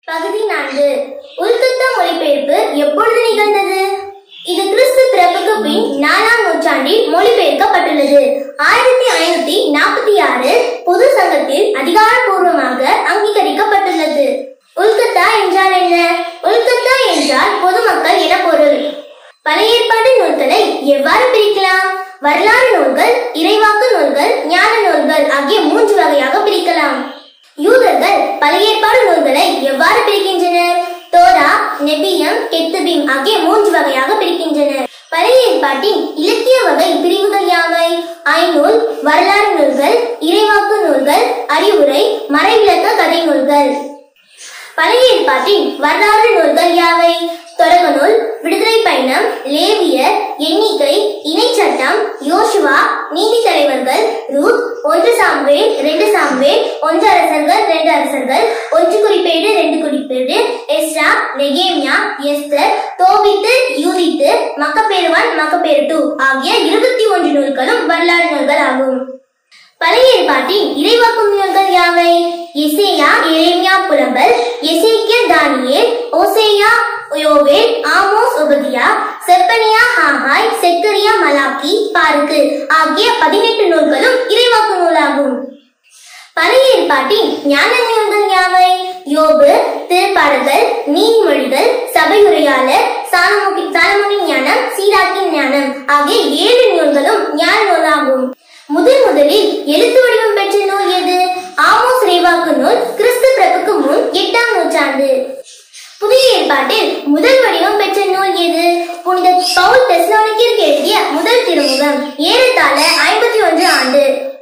பகுதி நான்கு உள்கத்த மொழிபெயர்ப்பு எப்பொழுது நிகழ்ந்தது இது கிறிஸ்து பிறப்புக்கு பின் நாலாம் நூற்றாண்டில் மொழிபெயர்க்கப்பட்டுள்ளது ஆயிரத்தி ஐநூத்தி நாற்பத்தி ஆறு பொது சங்கத்தில் அதிகாரப்பூர்வமாக அங்கீகரிக்கப்பட்டுள்ளது உள்கத்தா என்றால் என்ன உள்கத்தா என்றால் பொதுமக்கள் என பொருள் பழைய ஏற்பாடு நூல்களை எவ்வாறு பிரிக்கலாம் வரலாறு நூல்கள் இறைவாக்கு நூல்கள் ஞான நூல்கள் ஆகிய மூன்று வகையாக பிரிக்கலாம் யூதர்கள் பழைய ஏற்பாடு நூல்களை எவ்வாறு பிரிக்கின்றனர் தோரா நெபியம் கெத்துபீம் ஆகிய மூன்று வகையாக பிரிக்கின்றனர் பழைய ஏற்பாட்டின் இலக்கிய வகை பிரிவுகள் யாவை ஐநூல் வரலாறு நூல்கள் இறைவாக்கு நூல்கள் அறிவுரை மறைவிலக்க கதை நூல்கள் பழைய ஏற்பாட்டின் வரலாறு நூல்கள் யாவை தொடக்க நூல் விடுதலை பயணம் லேவியர் எண்ணிக்கை இணைச்சட்டம் யோசுவா நீதி தலைவர்கள் ரூத் ஒன்று சாம்வேல் ரெண்டு சாம்வேல் ஒன்று அரசர்கள் ரெண்டு அரசர்கள் ஒன்று குறிப்பேடு ரெண்டு குறிப்பேடு எஸ்ரா நெகேமியா எஸ்தர் தோபித்து யூதித்து மக்கப்பேருவான் மக்கப்பேரு டூ ஆகிய இருபத்தி ஒன்று நூல்களும் வரலாறு நூல்கள் ஆகும் பழைய ஏற்பாட்டின் இறைவாக்கு நூல்கள் யாவை எசேயா எரேமியா புலம்பல் எசேக்கிய Daniel Hosea Joel Amos Obadiah Zephaniah Haggai Zechariah Malachi Baruch ஆகிய பதினெட்டு நூல்களும் இறைவாக்கு நூலாகும் பழைய ஏற்பாட்டின் ஞான நூல்கள் யாவை யோபு திருப்பாடல்கள் நீதிமொழிகள் சபையுரையாளர் சாலமோகி சாலமோனின் ஞானம் சீராக்கின் ஞானம் ஆகிய ஏழு நூல்களும் ஞான நூலாகும் முதன் முதலில் எழுத்து வடிவம் பெற்ற நூல் எது ஆமோஸ் ரேவாக்கு நூல் கிறிஸ்து பிறப்புக்கு முன் எட்டாம் நூற்றாண்டு புதிய ஏற்பாட்டில் முதல் வடிவம் பெற்ற நூல் எது புனித பவுல் தெஸ்லோனிக்கிற்கு எழுதிய முதல் திருமுகம் ஏறத்தாழ ஐம்பத்தி ஒன்று ஆண்டு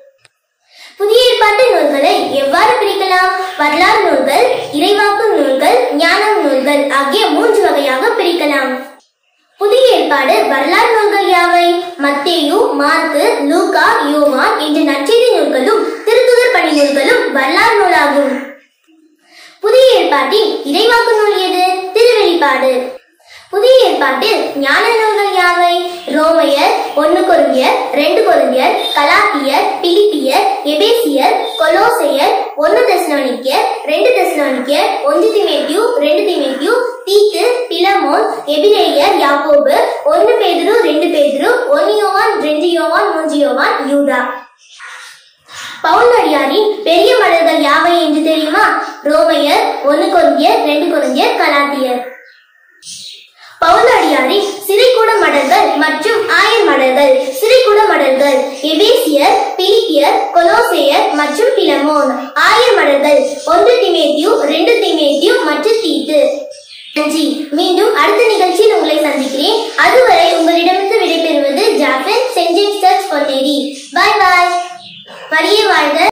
புதிய ஏற்பாட்டு நூல்களை எவ்வாறு பிரிக்கலாம் வரலாறு நூல்கள் இறைவாக்கு நூல்கள் ஞான நூல்கள் ஆகிய மூன்று வகையாக பிரிக்கலாம் புதிய ஏற்பாடு வரலாறு நூல்கள் யாவை மத்தேயு மார்க்கு லூகா யோவான் என்ற நற்செய்தி நூல்களும் திருத்துதர் பணி நூல்களும் வரலாறு நூலாகும் புதிய ஏற்பாட்டின் இறைவாக்கு நூல் எது திருவெளிப்பாடு புதிய ஏற்பாட்டில் ஞான நூல்கள் யாவை ரோமையர் ஒன்னு கொருந்தியர் ரெண்டு கொருந்தியர் கலாத்தியர் பிலிப்பியர் எபேசியர் கொலோசையர் ஒன்னு தெஸ்லோனிக்கர் ரெண்டு தெஸ்லோனிக்கர் ஒன்று திமேத்தியு ரெண்டு திமேத்தியு தீத்து பிலமோன் எபிரேயர் யாக்கோபு ஒன்னு பேதுரு ரெண்டு பேதுரு ஒன்னு யோவான் ரெண்டு யோவான் மூன்று யோவான் யூதா பவுலடியாரின் பெரிய மடல்கள் யாவை என்று தெரியுமா ரோமையர் ஒன்னு கொருந்தியர் ரெண்டு கொருந்தியர் கலாத்தியர் பவுலடியாரின் சிறைக்கூட மடல்கள் மற்றும் ஆயர் மடல்கள் சிறைக்கூட மடல்கள் எபேசியர் பிலிப்பியர் கொலோசேயர் மற்றும் பிலமோன் ஆயர் மடல்கள் ஒன்று திமேத்தியு ரெண்டு திமேத்தியு மற்றும் தீத்து நன்றி மீண்டும் அடுத்த நிகழ்ச்சியில் உங்களை சந்திக்கிறேன் அதுவரை உங்களிடமிருந்து விடைபெறுவது Jaffna saint James church Ponneri bye bye மரியே வாழ்க